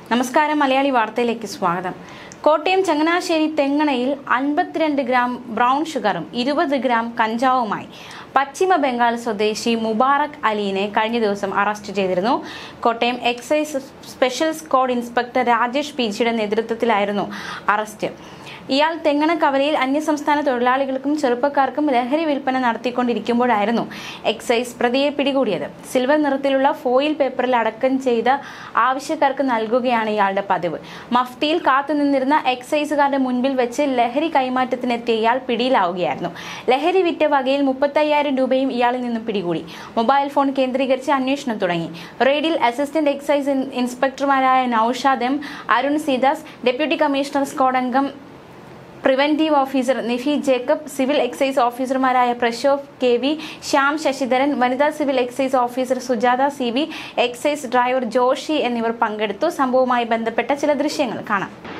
നമസ്കാരം മലയാളി വാർത്തയിലേക്ക് സ്വാഗതം കോട്ടയം ചങ്ങനാശ്ശേരി തെങ്ങണയിൽ അൻപത്തിരണ്ട് ഗ്രാം ബ്രൗൺ ഷുഗറും ഇരുപത് ഗ്രാം കഞ്ചാവുമായി പശ്ചിമ ബംഗാൾ സ്വദേശി മുബാറക് അലീനെ കഴിഞ്ഞ ദിവസം അറസ്റ്റ് ചെയ്തിരുന്നു Kottayam excise special squad inspector Rajesh P ജിയുടെ നേതൃത്വത്തിലായിരുന്നു അറസ്റ്റ് ഇയാൾ തെങ്ങണ കവലയിൽ അന്യസംസ്ഥാന തൊഴിലാളികൾക്കും ചെറുപ്പക്കാർക്കും ലഹരി വിൽപ്പന നടത്തിക്കൊണ്ടിരിക്കുമ്പോഴായിരുന്നു എക്സൈസ് പ്രതിയെ പിടികൂടിയത് സിൽവർ നിറത്തിലുള്ള ഫോയിൽ പേപ്പറിൽ അടക്കം ചെയ്ത് ആവശ്യക്കാർക്ക് നൽകുകയാണ് ഇയാളുടെ പതിവ് മഫ്തിയിൽ കാത്തുനിന്നിരുന്ന എക്സൈസുകാരുടെ മുൻപിൽ വെച്ച് ലഹരി കൈമാറ്റത്തിനെത്തിയ ഇയാൾ പിടിയിലാവുകയായിരുന്നു ലഹരി വിറ്റ വകയിൽ മുപ്പത്തയ്യായിരം രൂപയും ഇയാളിൽ നിന്നും പിടികൂടി മൊബൈൽ ഫോൺ കേന്ദ്രീകരിച്ച് അന്വേഷണം തുടങ്ങി റെയ്ഡിൽ അസിസ്റ്റന്റ് എക്സൈസ് ഇൻ- ഇൻസ്പെക്ടർമാരായ Naushad M Arun Seedas deputy commissioner squad അംഗം preventive officer Nifi Jacob civil excise ഓഫീസർമാരായ പ്രശോഭ് കെ വി ശ്യാം ശശിധരൻ വനിതാ civil excise officer Sujatha C B excise driver Joshy എന്നിവർ പങ്കെടുത്തു സംഭവവുമായി ബന്ധപ്പെട്ട ചില ദൃശ്യങ്ങൾ കാണാം